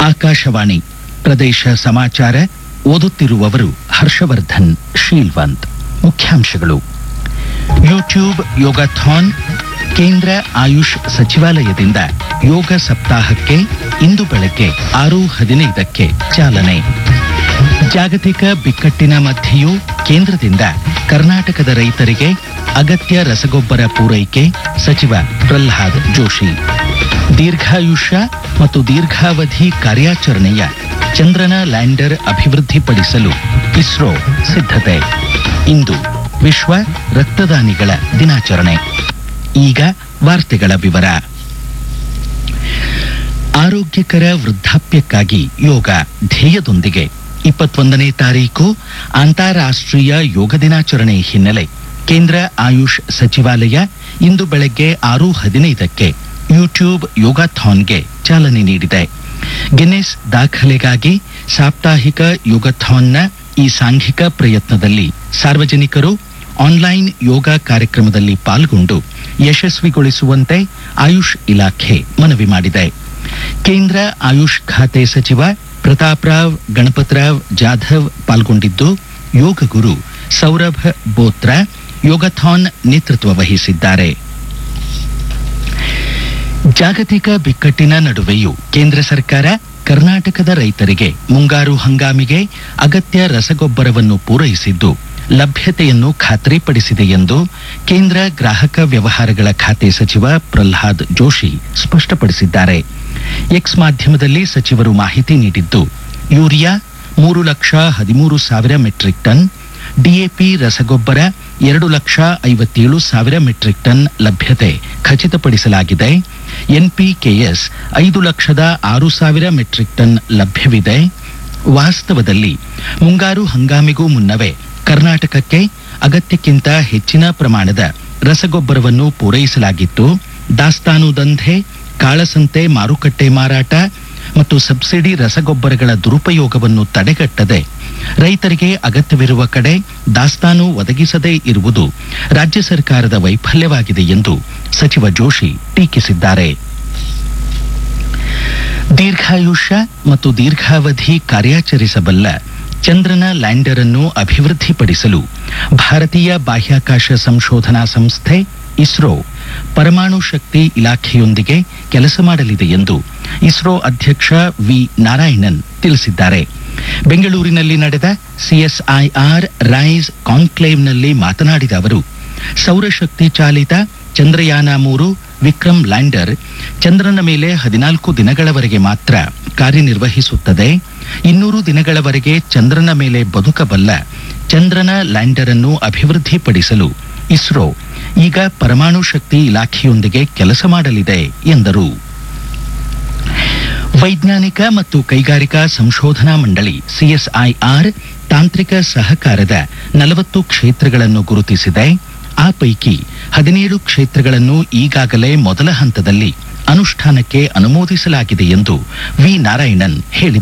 ಆಕಾಶವಾಣಿ ಪ್ರದೇಶ ಸಮಾಚಾರ ಓದುತ್ತಿರುವವರು ಹರ್ಷವರ್ಧನ್ ಶೀಲ್ವಂತ್ ಮುಖ್ಯಾಂಶಗಳು ಯೂಟ್ಯೂಬ್ ಯೋಗಾಥಾನ್ ಕೇಂದ್ರ ಆಯುಷ್ ಸಚಿವಾಲಯದಿಂದ ಯೋಗ ಸಪ್ತಾಹಕ್ಕೆ ಇಂದು ಬೆಳಗ್ಗೆ ಆರು ಹದಿನೈದಕ್ಕೆ ಚಾಲನೆ ಜಾಗತಿಕ ಬಿಕ್ಕಟ್ಟಿನ ಮಧ್ಯೆಯೂ ಕೇಂದ್ರದಿಂದ ಕರ್ನಾಟಕದ ರೈತರಿಗೆ ಅಗತ್ಯ ರಸಗೊಬ್ಬರ ಪೂರೈಕೆ ಸಚಿವ ಪ್ರಹ್ಲಾದ್ ಜೋಶಿ ದೀರ್ಘಾಯುಷ್ಯ ಮತ್ತು ದೀರ್ಘಾವಧಿ ಕಾರ್ಯಾಚರಣೆಯ ಚಂದ್ರನ ಲ್ಯಾಂಡರ್ ಅಭಿವೃದ್ಧಿಪಡಿಸಲು ಇಸ್ರೋ ಸಿದ್ಧತೆ ಇಂದು ವಿಶ್ವ ರಕ್ತದಾನಿಗಳ ದಿನಾಚರಣೆ ಈಗ ವಾರ್ತೆಗಳ ವಿವರ ಆರೋಗ್ಯಕರ ವೃದ್ಧಾಪ್ಯಕ್ಕಾಗಿ ಯೋಗ ಧ್ಯೇಯದೊಂದಿಗೆ ಇಪ್ಪತ್ತೊಂದನೇ ತಾರೀಕು ಅಂತಾರಾಷ್ಟ್ರೀಯ ಯೋಗ ದಿನಾಚರಣೆ ಹಿನ್ನೆಲೆ ಕೇಂದ್ರ ಆಯುಷ್ ಸಚಿವಾಲಯ ಇಂದು ಬೆಳಗ್ಗೆ ಆರು ಹದಿನೈದಕ್ಕೆ ಯೂಟ್ಯೂಬ್ ಯೋಗಾಥಾನ್ಗೆ ಚಾಲನೆ ನೀಡಿದೆ ಗಿನ್ನೆಸ್ ದಾಖಲೆಗಾಗಿ ಸಾಪ್ತಾಹಿಕ ಯೋಗಾಥಾನ್ನ ಈ ಸಾಂಘಿಕ ಪ್ರಯತ್ನದಲ್ಲಿ ಸಾರ್ವಜನಿಕರು ಆನ್ಲೈನ್ ಯೋಗ ಕಾರ್ಯಕ್ರಮದಲ್ಲಿ ಪಾಲ್ಗೊಂಡು ಯಶಸ್ವಿಗೊಳಿಸುವಂತೆ ಆಯುಷ್ ಇಲಾಖೆ ಮನವಿ ಮಾಡಿದೆ ಕೇಂದ್ರ ಆಯುಷ್ ಖಾತೆ ಸಚಿವ ಪ್ರತಾಪ್ರಾವ್ ಗಣಪತರಾವ್ ಜಾಧವ್ ಪಾಲ್ಗೊಂಡಿದ್ದು ಯೋಗ ಗುರು ಸೌರಭ್ ಬೋತ್ರ ಯೋಗಥಾನ್ ನೇತೃತ್ವ ವಹಿಸಿದ್ದಾರೆ ಜಾಗತಿಕ ಬಿಕ್ಕಟ್ಟಿನ ನಡುವೆಯೂ ಕೇಂದ್ರ ಸರ್ಕಾರ ಕರ್ನಾಟಕದ ರೈತರಿಗೆ ಮುಂಗಾರು ಹಂಗಾಮಿಗೆ ಅಗತ್ಯ ರಸಗೊಬ್ಬರವನ್ನು ಪೂರೈಸಿದ್ದು ಲಭ್ಯತೆಯನ್ನು ಖಾತ್ರಿಪಡಿಸಿದೆ ಎಂದು ಕೇಂದ್ರ ಗ್ರಾಹಕ ವ್ಯವಹಾರಗಳ ಖಾತೆ ಸಚಿವ ಪ್ರಹ್ಲಾದ್ ಜೋಶಿ ಸ್ಪಷ್ಟಪಡಿಸಿದ್ದಾರೆ ಎಕ್ಸ್ ಮಾಧ್ಯಮದಲ್ಲಿ ಸಚಿವರು ಮಾಹಿತಿ ನೀಡಿದ್ದು ಯೂರಿಯಾ ಮೂರು ಲಕ್ಷ ಹದಿಮೂರು ಸಾವಿರ ಮೆಟ್ರಿಕ್ ಟನ್ ಡಿಎಪಿ ರಸಗೊಬ್ಬರ ಎರಡು ಲಕ್ಷ ಐವತ್ತೇಳು ಸಾವಿರ ಮೆಟ್ರಿಕ್ ಟನ್ ಲಭ್ಯತೆ ಖಚಿತಪಡಿಸಲಾಗಿದೆ ಎನ್ಪಿಕೆಎಸ್ ಐದು ಲಕ್ಷದ ಆರು ಸಾವಿರ ಮೆಟ್ರಿಕ್ ಟನ್ ಲಭ್ಯವಿದೆ ವಾಸ್ತವದಲ್ಲಿ ಮುಂಗಾರು ಹಂಗಾಮಿಗೂ ಮುನ್ನವೇ ಕರ್ನಾಟಕಕ್ಕೆ ಅಗತ್ಯಕ್ಕಿಂತ ಹೆಚ್ಚಿನ ಪ್ರಮಾಣದ ರಸಗೊಬ್ಬರವನ್ನು ಪೂರೈಸಲಾಗಿತ್ತು ದಾಸ್ತಾನು ದಂಧೆ ಕಾಳಸಂತೆ ಮಾರುಕಟ್ಟೆ ಮಾರಾಟ ಮತ್ತು ಸಬ್ಸಿಡಿ ರಸಗೊಬ್ಬರಗಳ ದುರುಪಯೋಗವನ್ನು ತಡೆಗಟ್ಟದೆ ರೈತರಿಗೆ ಅಗತ್ಯವಿರುವ ಕಡೆ ದಾಸ್ತಾನು ಒದಗಿಸದೇ ಇರುವುದು ರಾಜ್ಯ ಸರ್ಕಾರದ ವೈಫಲ್ಯವಾಗಿದೆ ಎಂದು ಸಚಿವ ಜೋಶಿ ಟೀಕಿಸಿದ್ದಾರೆ ದೀರ್ಘಾಯುಷ್ಯ ಮತ್ತು ದೀರ್ಘಾವಧಿ ಕಾರ್ಯಾಚರಿಸಬಲ್ಲ ಚಂದ್ರನ ಲ್ಯಾಂಡರ್ ಅನ್ನು ಅಭಿವೃದ್ಧಿಪಡಿಸಲು ಭಾರತೀಯ ಬಾಹ್ಯಾಕಾಶ ಸಂಶೋಧನಾ ಸಂಸ್ಥೆ ಇಸ್ರೋ ಪರಮಾಣು ಶಕ್ತಿ ಇಲಾಖೆಯೊಂದಿಗೆ ಕೆಲಸ ಮಾಡಲಿದೆ ಎಂದು ಇಸ್ರೋ ಅಧ್ಯಕ್ಷ ವಿ ನಾರಾಯಣನ್ ತಿಳಿಸಿದ್ದಾರೆ ಬೆಂಗಳೂರಿನಲ್ಲಿ ನಡೆದ ಸಿಎಸ್ಐಆರ್ ರೈಸ್ ಕಾನ್ಕ್ಲೇವ್ನಲ್ಲಿ ಮಾತನಾಡಿದ ಅವರು ಸೌರಶಕ್ತಿ ಚಾಲಿತ ಚಂದ್ರಯಾನ ಮೂರು ವಿಕ್ರಮ್ ಲ್ಯಾಂಡರ್ ಚಂದ್ರನ ಮೇಲೆ ಹದಿನಾಲ್ಕು ದಿನಗಳವರೆಗೆ ಮಾತ್ರ ಕಾರ್ಯನಿರ್ವಹಿಸುತ್ತದೆ ಇನ್ನೂರು ದಿನಗಳವರೆಗೆ ಚಂದ್ರನ ಮೇಲೆ ಬದುಕಬಲ್ಲ ಚಂದ್ರನ ಲ್ಯಾಂಡರ್ ಅನ್ನು ಅಭಿವೃದ್ಧಿಪಡಿಸಲು ಇಸ್ರೋ ಈಗ ಪರಮಾಣು ಶಕ್ತಿ ಇಲಾಖೆಯೊಂದಿಗೆ ಕೆಲಸ ಮಾಡಲಿದೆ ಎಂದರು ವೈಜ್ಞಾನಿಕ ಮತ್ತು ಕೈಗಾರಿಕಾ ಸಂಶೋಧನಾ ಮಂಡಳಿ ಸಿಎಸ್ಐಆರ್ ತಾಂತ್ರಿಕ ಸಹಕಾರದ ನಲವತ್ತು ಕ್ಷೇತ್ರಗಳನ್ನು ಗುರುತಿಸಿದೆ ಆ ಪೈಕಿ ಹದಿನೇಳು ಕ್ಷೇತ್ರಗಳನ್ನು ಈಗಾಗಲೇ ಮೊದಲ ಹಂತದಲ್ಲಿ ಅನುಷ್ಠಾನಕ್ಕೆ ಅನುಮೋದಿಸಲಾಗಿದೆ ಎಂದು ವಿ ನಾರಾಯಣನ್ ಹೇಳಿದರು